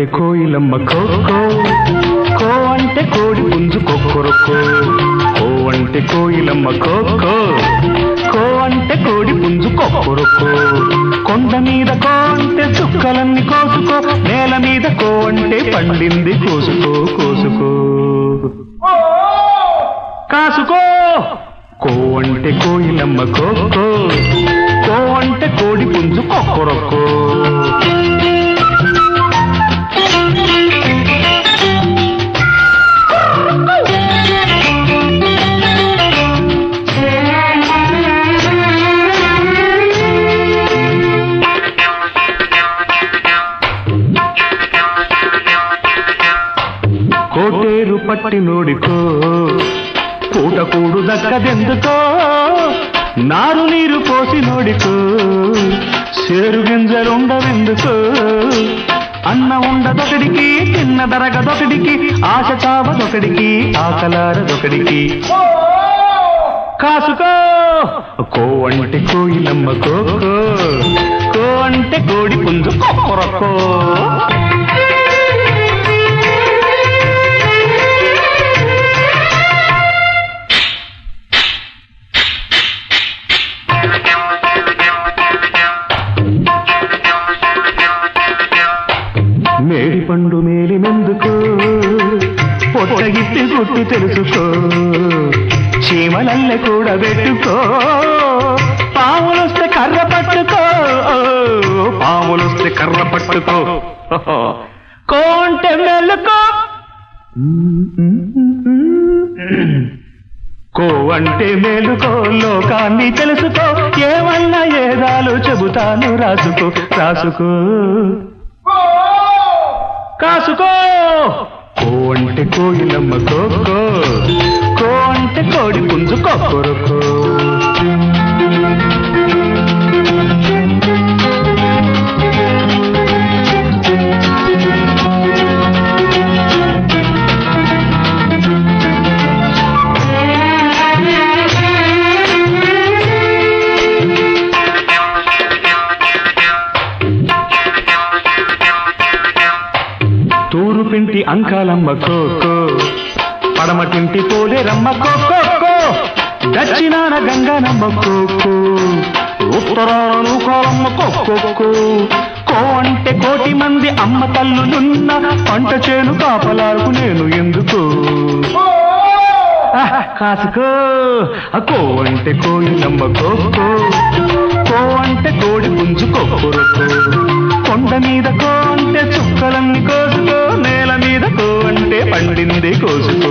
అంటే కోయిలమ్మ కోకో కో అంటే కోడి పుంజు కొక్కరొక్కో కో అంటే కోయిలమ్మ కోకో కో అంటే కోడి పుంజు కొక్కరొక్కో కొండ మీద కో అంటే చుక్కలన్నీ కోసుకో నేల మీద కో అంటే పండింది కోసుకో కోసుకో కాసుకో కో అంటే కోయిలమ్మ కోకో కో అంటే కోడి పుంజు కొక్కరొక్కో కోటేరు పట్టి నోడికో పూట కూడు దక్కదెందుకో నారు నీరు పోసి నోడికో సేరు గింజలుండవెందుకో అన్న ఉండదొకడికి తిన్న దరగదొకడికి ఆశ చావదొకడికి ఆకలారదొకడికి కాసుకో కో అంటే కోయిలమ్మ కోకో కో అంటే కోడి పుంజు కొక్కరొక్కో మేడి పండు మేలి మెందుకు పొట్టగిట్టి గుట్టు తెలుసుకో చీమలల్లె కూడా పెట్టుకో పాములొస్తే కర్ర పట్టుకో పాములొస్తే కర్ర పట్టుకో కోంటే మెల్లుకో కో అంటే మేలుకో లోకాన్ని తెలుసుకో ఏమన్నా ఏదాలు చెబుతాను రాసుకో రాసుకో కాసుకో కో అంటే కోయిలమ్మ కోకో కో అంటే కోడి పుంజు కొక్కరొక్కో తూరు పింటి అంకాలమ్మ కోకో పడమటింటి పోలేరమ్మ కోకో దక్షిణాన గంగానమ్మ కోకో ఉత్తరాన నూకాలమ్మ కోకో కో అంటే కోటి మంది అమ్మ తల్లులున్న పంట చేను కాపలాలకు నేను ఎందుకు ఆహ్, కాసుకో ఆ కో అంటే కోయిలమ్మ కోకో కో అంటే కోడి పుంజు కొక్కరొక్కో కొండ మీద కో అంటే చుక్కలన్నీ కోసుకో నేల మీద కో అంటే పండింది కోసుకో